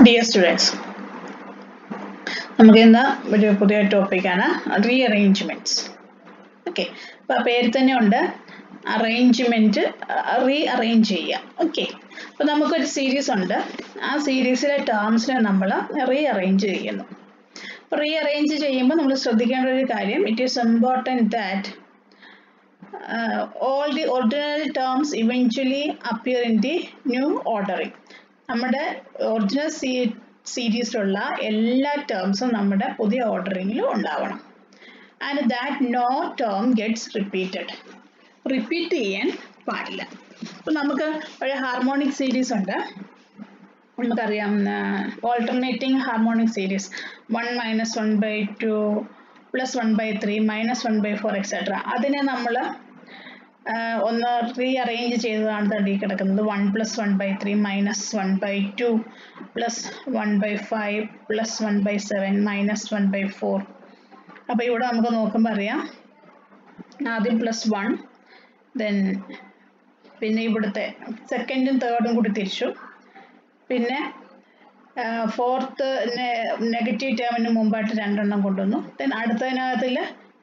Dear students നമുക്ക് ഇന്ന് ഒരു പുതിയ ടോപ്പിക്കാണ് റീ അറേഞ്ച്മെൻറ്റ്സ് ഓക്കെ അപ്പോൾ ആ പേര് തന്നെ ഉണ്ട് അറേഞ്ച്മെൻറ്റ് റീ അറേഞ്ച് ചെയ്യുക ഓക്കെ അപ്പോൾ നമുക്കൊരു സീരീസ് ഉണ്ട് ആ സീരീസിലെ ടേംസിനെ നമ്മൾ റീ അറേഞ്ച് ചെയ്യുന്നു അപ്പോൾ റീ അറേഞ്ച് ചെയ്യുമ്പോൾ നമ്മൾ ശ്രദ്ധിക്കേണ്ട ഒരു കാര്യം it is important that all the original terms eventually appear in the new ordering നമ്മുടെ ഒറിജിനൽ സീ സീരീസിലുള്ള എല്ലാ ടേംസും നമ്മുടെ പുതിയ ഓർഡറിങ്ങിലും ഉണ്ടാവണം and that no term gets repeated repeat ചെയ്യാൻ പാടില്ല അപ്പോൾ നമുക്ക് ഒരു ഹാർമോണിക് സീരീസ് ഉണ്ട് നമുക്കറിയാം alternating harmonic series one minus one by two plus one by three minus one by four etcetera അതിനെ നമ്മൾ ഒന്ന് റീ അറേഞ്ച് ചെയ്തതാണ് തടി കിടക്കുന്നത് one plus one by three minus one by two plus one by five plus one by seven minus one by four അപ്പോൾ ഇവിടെ നമുക്ക് നോക്കുമ്പോൾ അറിയാം ആദ്യം പ്ലസ് വൺ ദെൻ പിന്നെ ഇവിടുത്തെ സെക്കൻഡും തേർഡും കൂടി തിരിച്ചു പിന്നെ ഫോർത്ത് നെഗറ്റീവ് ടേമിന് മുമ്പായിട്ട് രണ്ടെണ്ണം കൊണ്ടുവന്നു ദെൻ അടുത്തതിനകത്തിൽ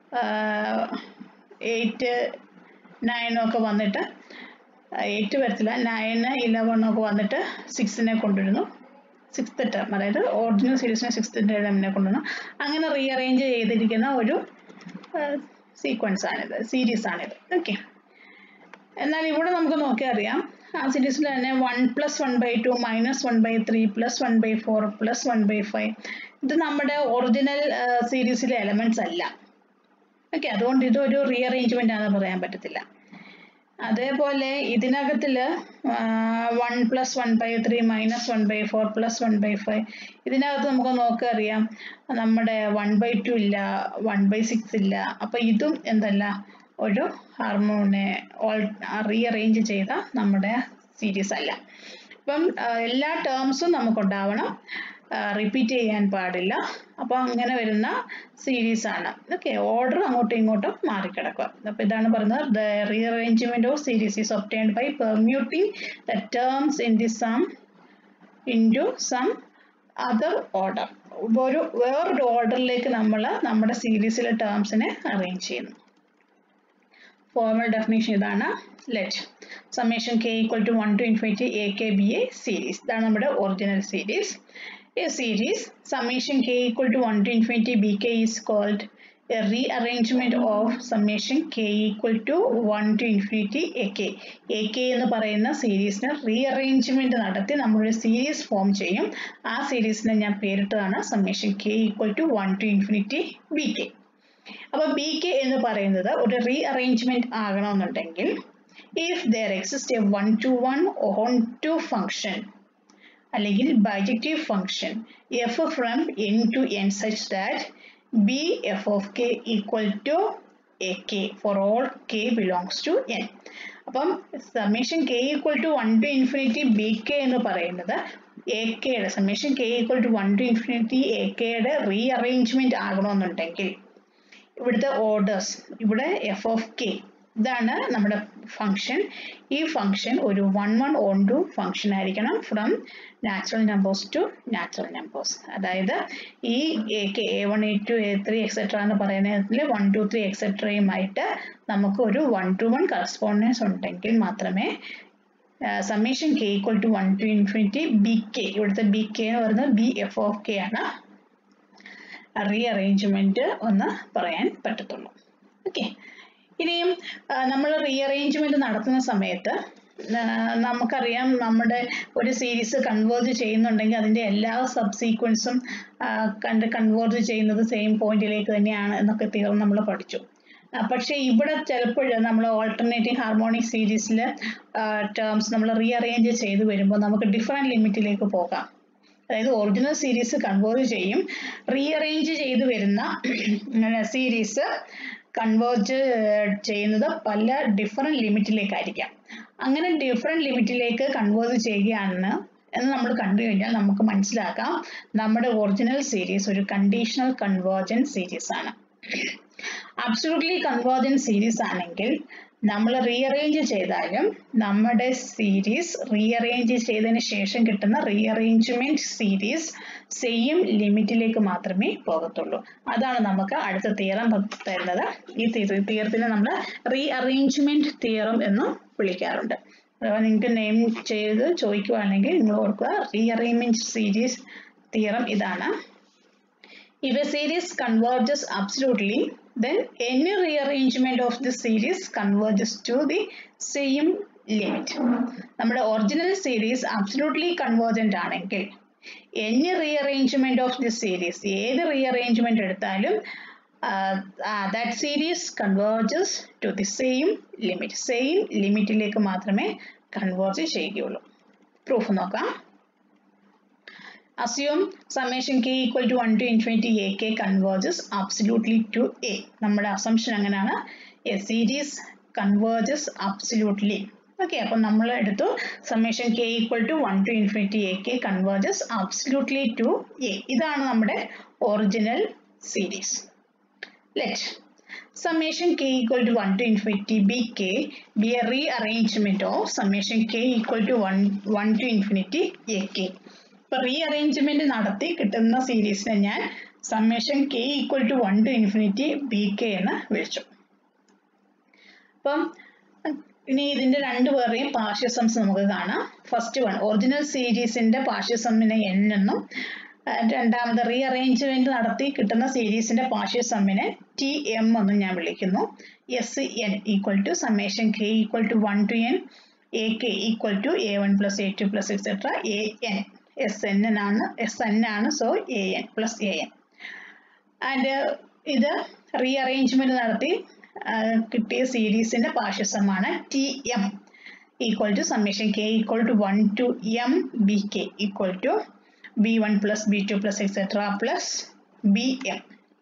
എയ്റ്റ് നയനും ഒക്കെ വന്നിട്ട് എയ്റ്റ് വരത്തില്ല നയന് ഇലവനും ഒക്കെ വന്നിട്ട് സിക്സിനെ കൊണ്ടുവരുന്നു സിക്സ്ത് ടേം അതായത് ഒറിജിനൽ സീരീസിനെ സിക്സ്ത് ടേമിനെ കൊണ്ടുവന്നു അങ്ങനെ റീ അറേഞ്ച് ചെയ്തിരിക്കുന്ന ഒരു സീക്വൻസ് ആണിത് സീരീസ് ആണിത് ഓക്കെ എന്നാൽ ഇവിടെ നമുക്ക് നോക്കിയാൽ അറിയാം ആ സീരീസിൽ തന്നെ one plus one by two minus one by three plus one by four plus one by five ഇത് നമ്മുടെ ഒറിജിനൽ സീരീസിലെ എലമെന്റ്സ് അല്ല ഓക്കെ അതുകൊണ്ട് ഇതൊരു റീ അറേഞ്ച്മെന്റ് ആണെന്ന് പറയാൻ പറ്റത്തില്ല അതേപോലെ ഇതിനകത്തിൽ one plus one by three minus one by four plus one by five ഇതിനകത്ത് നമുക്ക് നോക്കുക അറിയാം നമ്മുടെ വൺ ബൈ ടു ഇല്ല വൺ ബൈ സിക്സ് ഇല്ല അപ്പോൾ ഇതും എന്തല്ല ഒരു ഹാർമോണെ ഓൾ റീ അറേഞ്ച് ചെയ്ത നമ്മുടെ സീരീസ് അല്ല ഇപ്പം എല്ലാ ടേംസും നമുക്കുണ്ടാവണം റിപ്പീറ്റ് ചെയ്യാൻ പാടില്ല അപ്പോൾ അങ്ങനെ വരുന്ന സീരീസ് ആണ് ഓക്കെ ഓർഡർ അങ്ങോട്ടും ഇങ്ങോട്ടും മാറിക്കിടക്കുക അപ്പോൾ ഇതാണ് പറയുന്നത് the rearrangement of series is obtained by permuting the terms in the sum into some other order ഒരു വേറൊരു ഓർഡറിലേക്ക് നമ്മൾ നമ്മുടെ സീരീസിലെ ടേംസിനെ അറേഞ്ച് ചെയ്യുന്നു ഫോർമൽ ഡെഫിനേഷൻ ഇതാണ് let summation k equal to one to infinity a k be a series ഇതാണ് നമ്മുടെ original series a series summation k equal to 1 to infinity bk is called a rearrangement of summation k equal to 1 to infinity ak ak എന്ന് പറയുന്ന സീരീസിന് rearrangement നടത്തി നമ്മളൊരു series form ചെയ്യും ആ സീരീസിനെ ഞാൻ പേരിട്ടതാണ് summation k equal to one to infinity b k അപ്പോൾ ബി കെ എന്ന് പറയുന്നത് ഒരു റീഅറേഞ്ച്മെന്റ് ആകണമെന്നുണ്ടെങ്കിൽ if there exist a one to one onto function അല്ലെങ്കിൽ bijective function f from N to N such that b f of k equal to a k for all k belongs to N അപ്പം summation k equal to one to infinity b k എന്ന് പറയുന്നത് a കെയുടെ summation k equal to one to infinity a കെയുടെ rearrangement ആകണമെന്നുണ്ടെങ്കിൽ ഇവിടുത്തെ orders ഇവിടെ F of K ഇതാണ് നമ്മുടെ ഫംഗ്ഷൻ ഈ ഫംഗ്ഷൻ ഒരു one one onto function ആയിരിക്കണം from natural numbers to natural numbers അതായത് ഈ a k a one a two a three etcetera എന്ന് പറയുന്നതിൽ വൺ ടു ത്രീ എക്സെട്രയുമായിട്ട് നമുക്ക് ഒരു വൺ ടു വൺ കറസ്പോണ്ടൻസ് ഉണ്ടെങ്കിൽ മാത്രമേ summation k equal to one to infinity b k ഇവിടുത്തെ b k എന്ന് പറയുന്നത് ബി എഫ് ഓഫ് കെ ആണ് റീ അറേഞ്ച്മെന്റ് ഒന്ന് പറയാൻ പറ്റത്തുള്ളൂ ഓക്കെ ഇനിയും നമ്മൾ റീഅറേഞ്ച്മെന്റ് നടത്തുന്ന സമയത്ത് നമുക്കറിയാം നമ്മുടെ ഒരു സീരീസ് കൺവേർജ് ചെയ്യുന്നുണ്ടെങ്കിൽ അതിൻ്റെ എല്ലാ സബ് സീക്വൻസും കണ്ട് കൺവേർജ് ചെയ്യുന്നത് സെയിം പോയിന്റിലേക്ക് തന്നെയാണ് എന്നൊക്കെ തീർന്ന് നമ്മൾ പഠിച്ചു പക്ഷേ ഇവിടെ ചിലപ്പോൾ നമ്മൾ ഓൾട്ടർനേറ്റീവ് ഹാർമോണിക് സീരീസിൽ ടേംസ് നമ്മൾ റീഅറേഞ്ച് ചെയ്ത് വരുമ്പോൾ നമുക്ക് ഡിഫറെൻറ്റ് ലിമിറ്റിലേക്ക് പോകാം അതായത് ഒറിജിനൽ സീരീസ് കൺവേർജ് ചെയ്യും റീഅറേഞ്ച് ചെയ്ത് വരുന്ന സീരീസ് കൺവേർജ് ചെയ്യുന്നത് പല ഡിഫറെൻറ്റ് ലിമിറ്റിലേക്കായിരിക്കാം അങ്ങനെ ഡിഫറെൻറ്റ് ലിമിറ്റിലേക്ക് കൺവേർജ് ചെയ്യുകയാണ് എന്ന് നമ്മൾ കണ്ടു കഴിഞ്ഞാൽ നമുക്ക് മനസ്സിലാക്കാം നമ്മുടെ ഒറിജിനൽ സീരീസ് ഒരു കണ്ടീഷണൽ കൺവേർജൻ സീരീസ് ആണ് അബ്സൊല്യൂട്ട്ലി കൺവേർജൻ സീരീസ് ആണെങ്കിൽ നമ്മൾ റീഅറേഞ്ച് ചെയ്താലും നമ്മുടെ സീരീസ് റീഅറേഞ്ച് ചെയ്തതിന് ശേഷം കിട്ടുന്ന റീഅറേഞ്ച്മെന്റ് സീരീസ് സെയിം ലിമിറ്റിലേക്ക് മാത്രമേ പോകത്തുള്ളൂ അതാണ് നമുക്ക് അടുത്ത തിയറം തരുന്നത് ഈ തിയറത്തിനെ നമ്മൾ റീഅറേഞ്ച്മെന്റ് തിയറം എന്നും വിളിക്കാറുണ്ട് നിങ്ങൾക്ക് നെയിം ചെയ്ത് ചോദിക്കുവാണെങ്കിൽ നിങ്ങൾ ഓർക്കുക റീഅറേഞ്ച്മെന്റ് സീരീസ് തിയറം ഇതാണ് If a series converges absolutely, then any rearrangement of the series converges to the same limit. നമ്മുടെ ഒറിജിനൽ സീരീസ് അബ്സലൂട്ട്ലി കൺവേർജന്റ് ആണെങ്കിൽ any rearrangement of the series ഏത് റീഅറേഞ്ച്മെന്റ് എടുത്താലും that series converges to the same limit same ലിമിറ്റിലേക്ക് മാത്രമേ converge ചെയ്യുകയുള്ളൂ proof നോക്കാം assume summation k equal to 1 to infinity ak converges absolutely to a നമ്മുടെ assumption അങ്ങനെയാണ് a series converges absolutely okay അപ്പം നമ്മൾ എടുത്തു summation k equal to 1 to infinity ak converges absolutely to a ഇതാണ് നമ്മുടെ original series let summation k equal to 1 to infinity bk be a rearrangement of summation k equal to 1, 1 to infinity ak ഇപ്പൊ rearrangement നടത്തി കിട്ടുന്ന സീരീസിനെ ഞാൻ summation k equal to one to infinity b k എന്ന് വിളിച്ചു അപ്പം ഇനി ഇതിന്റെ രണ്ടുപേരുടെയും പാർഷ്യസംസ് നമുക്ക് കാണാം ഫസ്റ്റ് വൺ ഒറിജിനൽ സീരീസിന്റെ പാർഷ്യസമ്മിനെ എൻ എന്നും രണ്ടാമത് റീഅറേഞ്ച്മെന്റ് നടത്തി കിട്ടുന്ന സീരീസിന്റെ പാർഷ്യസമ്മിനെ ടി എം എന്നും ഞാൻ വിളിക്കുന്നു s n equal to summation k equal to one to n a k equal to a one plus a two plus etcetera a n s n ആണ് എസ് എൻ ആണ് so a n plus a n and ഇത് rearrangement നടത്തി കിട്ടിയ സീരീസിന്റെ പാർഷ്യസമാണ് t m equal to summation k equal to one to m b k equal to b one plus b two plus etcetera plus B m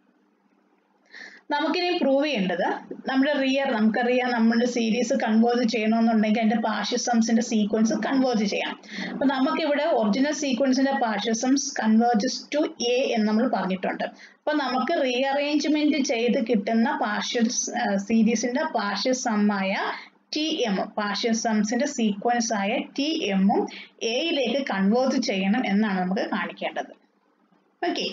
നമുക്കിനി prove ചെയ്യേണ്ടത് നമ്മുടെ rear നമുക്കറിയാം നമ്മുടെ സീരീസ് കൺവേർജ് ചെയ്യണമെന്നുണ്ടെങ്കിൽ അതിന്റെ പാർഷ്യസംസിന്റെ സീക്വൻസ് കൺവേർജ് ചെയ്യണം അപ്പൊ നമുക്കിവിടെ ഒറിജിനൽ സീക്വൻസിന്റെ പാർഷ്യസംസ് കൺവേർജസ് ടു എ എന്ന് നമ്മൾ പറഞ്ഞിട്ടുണ്ട് അപ്പൊ നമുക്ക് റീഅറേഞ്ച്മെന്റ് ചെയ്ത് കിട്ടുന്ന പാർഷ്യൽ സീരീസിന്റെ പാർഷ്യസമായ ടി എം പാർഷ്യൽ സംസിന്റെ സീക്വൻസ് ആയ ടി എമ്മും എയിലേക്ക് കൺവേർട്ട് ചെയ്യണം എന്നാണ് നമുക്ക് കാണിക്കേണ്ടത് ഓക്കെ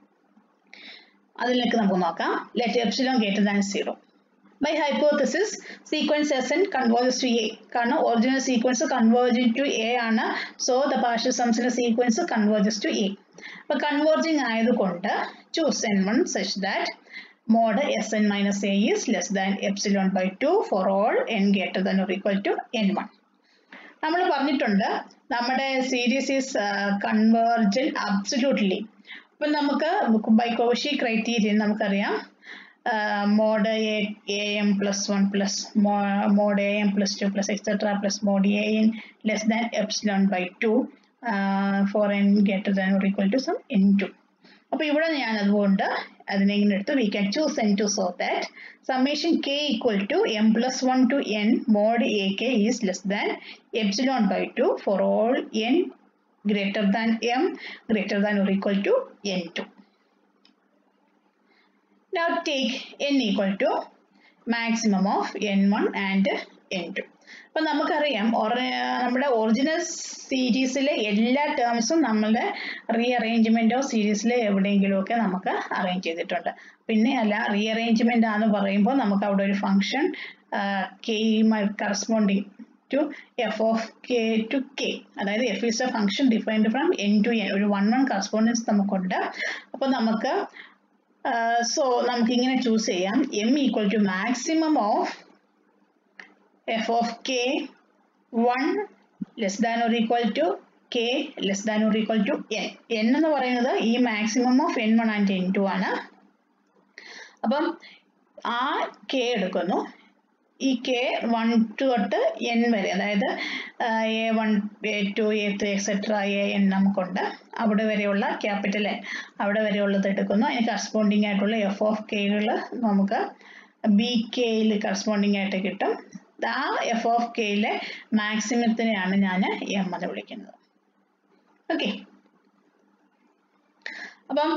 അതിലേക്ക് നമുക്ക് നോക്കാം let epsilon greater than zero by hypothesis sequence s n converges to a കാരണം original sequence converging to a ആണ് സോ ദ പാർഷ്യൽ സംസിന്റെ സീക്വൻസ് കൺവേർജസ് ടു എ അപ്പൊ കൺവേർജിങ് ആയതുകൊണ്ട് choose n one such that mod s n minus a is less than epsilon by two for all n greater than or equal to n one നമ്മൾ പറഞ്ഞിട്ടുണ്ട് നമ്മുടെ series is convergent absolutely അപ്പം നമുക്ക് by Cauchy criterion നമുക്കറിയാം mod a a m plus one plus mod a m plus two plus etcetera plus mod a n less than epsilon by two for n greater than or equal to some n two അപ്പോൾ ഇവിടെ ഞാൻ അതുകൊണ്ട് അതിനെ ഇങ്ങനെ എടുത്ത് we can choose n two so that summation k equal to m plus one to n mod a k is less than epsilon by two for all n greater than m greater than or equal to n2. Now take n equal to maximum of n1 and n2. അപ്പൊ നമുക്കറിയാം നമ്മുടെ original സീരീസിലെ എല്ലാ ടേംസും നമ്മളുടെ റീഅറേഞ്ച്മെന്റോ സീരീസിലെ എവിടെയെങ്കിലുമൊക്കെ നമുക്ക് arrange ചെയ്തിട്ടുണ്ട് പിന്നെ അല്ല റീഅറേഞ്ച്മെന്റ് ആണെന്ന് പറയുമ്പോൾ നമുക്ക് അവിടെ ഒരു ഫംഗ്ഷൻ കെയുമായി corresponding to f of k to k അതായത് f is a function defined from n to n ഒരു വൺ വൺ കറസ്പോണ്ടൻസ് നമുക്കുണ്ട് അപ്പോൾ നമുക്ക് സോ നമുക്ക് ഇങ്ങനെ ചൂസ് ചെയ്യാം m equal to maximum of f of k one less than or equal to k less than or equal to n n എന്ന് പറയുന്നത് ഈ maximum of n one and n two ആണ് അപ്പം ആ K എടുക്കുന്നു ഈ K one തൊട്ട് n വരെ അതായത് a one a two a three etcetera a n നമുക്കുണ്ട് അവിടെ വരെയുള്ള ക്യാപിറ്റൽ എൻ അവിടെ വരെയുള്ളത് എടുക്കുന്നു അതിന് കറസ്പോണ്ടിങ് ആയിട്ടുള്ള എഫ് ഓഫ് കെകൾ നമുക്ക് ബി കെയിൽ കറസ്പോണ്ടിങ് ആയിട്ട് കിട്ടും ആ എഫ് ഓഫ് കെയിലെ മാക്സിമത്തിനെയാണ് ഞാൻ എം എന്ന് വിളിക്കുന്നത് ഓക്കെ അപ്പം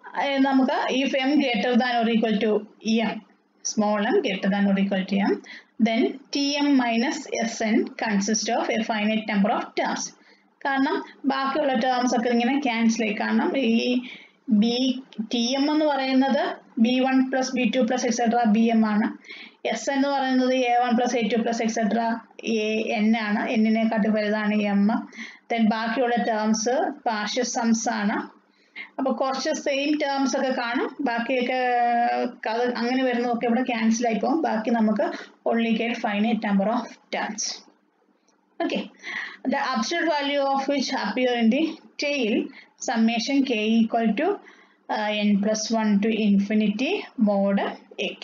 നമുക്ക് if m greater than or equal to m small m greater than or equal to m then tm minus sn consists of a finite number of terms കാരണം ബാക്കിയുള്ള terms ഒക്കെ ഇങ്ങനെ ക്യാൻസൽ ആയി കാരണം ഈ ബി ടി എം എന്ന് പറയുന്നത് b one plus b two plus etcetera b m ആണ് എസ് എന്ന് പറയുന്നത് a one plus a two plus etcetera a n ആണ് എന്നിനെക്കാട്ടി വലുതാണ് എം ദെൻ ബാക്കിയുള്ള ടേംസ് പാർഷ്യ സംസ് ആണ് അപ്പൊ കുറച്ച് സെയിം ടേംസ് ഒക്കെ കാണും ബാക്കിയൊക്കെ അത് അങ്ങനെ വരുന്നതൊക്കെ ഇവിടെ ക്യാൻസൽ ആയി പോകും ബാക്കി നമുക്ക് only get finite number of terms okay the absolute value of which appear in the tail summation k equal to uh, n plus 1 to infinity mod ak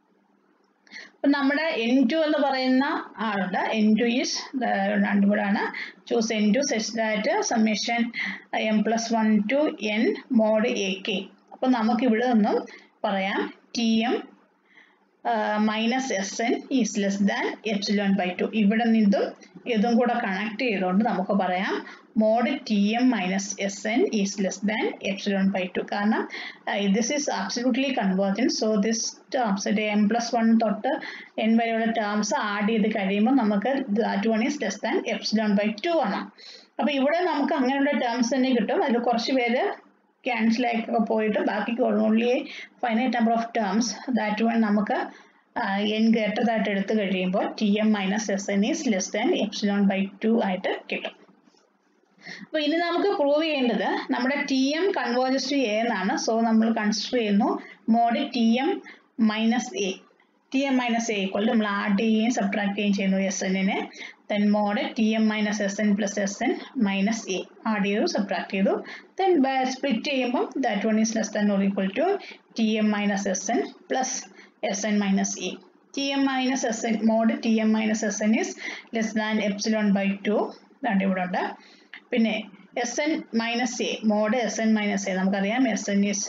അപ്പം നമ്മുടെ എൻ ടു എന്ന് പറയുന്ന ആളുടെ എൻ ടു ഈസ് രണ്ടുകൂടാണ് choose n two such that summation m plus one to n mod a k അപ്പം നമുക്ക് ഇവിടെ നിന്നും പറയാം t m minus s n is less than epsilon by two ഇവിടെ നിന്നും ഇതും കൂടെ കണക്ട് ചെയ്തുകൊണ്ട് നമുക്ക് പറയാം mod t m minus s n is less than epsilon by two കാരണം this is absolutely convergent so this terms m plus one തൊട്ട് N വരെയുള്ള ടേംസ് ആഡ് ചെയ്ത് കഴിയുമ്പോൾ നമുക്ക് that one is less than epsilon by two ആണ് അപ്പോൾ ഇവിടെ നമുക്ക് അങ്ങനെയുള്ള ടേംസ് തന്നെ കിട്ടും അതിൽ കുറച്ച് പേര് ക്യാൻസൽ ആയി പോയിട്ട് ബാക്കി only finite number of terms that one നമുക്ക് എൻ ഗ്രേറ്ററായിട്ട് എടുത്തു കഴിയുമ്പോൾ t m minus s n is less than epsilon by two ആയിട്ട് കിട്ടും അപ്പോൾ ഇനി നമുക്ക് പ്രൂവ് ചെയ്യേണ്ടത് നമ്മുടെ t m converges to a എന്നാണ് സോ നമ്മൾ കൺസിഡർ ചെയ്യുന്നു mod t m minus a t m minus a equal നമ്മൾ ആഡ് ചെയ്യുകയും സബ്ട്രാക്ട് ചെയ്യുകയും ചെയ്യുന്നു എസ് എന്നിനെ then mod t m minus s n plus s n minus a add ചെയ്തു subtract ചെയ്തു ദെൻ സ്പ്ലിറ്റ് ചെയ്യുമ്പോൾ that one is less than or equal to t m minus s n plus s n minus a t m minus s n mod t m minus s n is less than epsilon by two രണ്ട് ഇവിടെ ഉണ്ട് പിന്നെ s n minus a mod s n minus a നമുക്കറിയാം s n is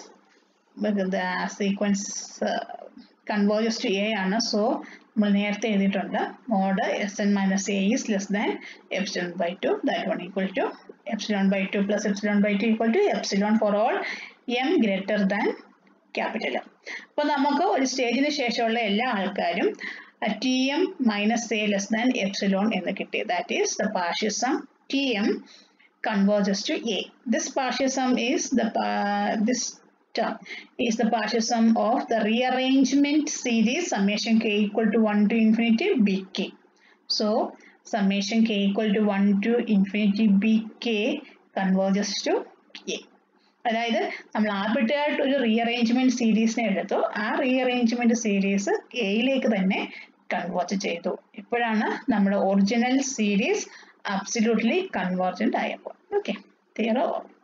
sequence converges to a ആണ് so നമ്മൾ നേരത്തെ എഴുതിയിട്ടുണ്ട് mod s n minus a is less than epsilon by two that one equal to epsilon by two plus epsilon by two equal to epsilon for all m greater than capital അപ്പോൾ നമുക്ക് ഒരു സ്റ്റേജിന് ശേഷമുള്ള എല്ലാ ആൾക്കാരും t m minus a less than epsilon എന്ന് കിട്ടി that is the partial sum t m converges to A. This partial sum is the uh, this term is the partial sum of the rearrangement series summation k equal to 1 to infinity bk. So summation k equal to 1 to infinity bk converges to A. അതായത് നമ്മൾ ആർബിട്രായിട്ട് ഒരു rearrangement സീരീസിനെ എടുത്തു ആ rearrangement series എയിലേക്ക് തന്നെ convert ചെയ്തു ഇപ്പോഴാണ് നമ്മുടെ ഒറിജിനൽ സീരീസ് absolutely convergent ആയപ്പോൾ ഓക്കെ ക്ലിയർ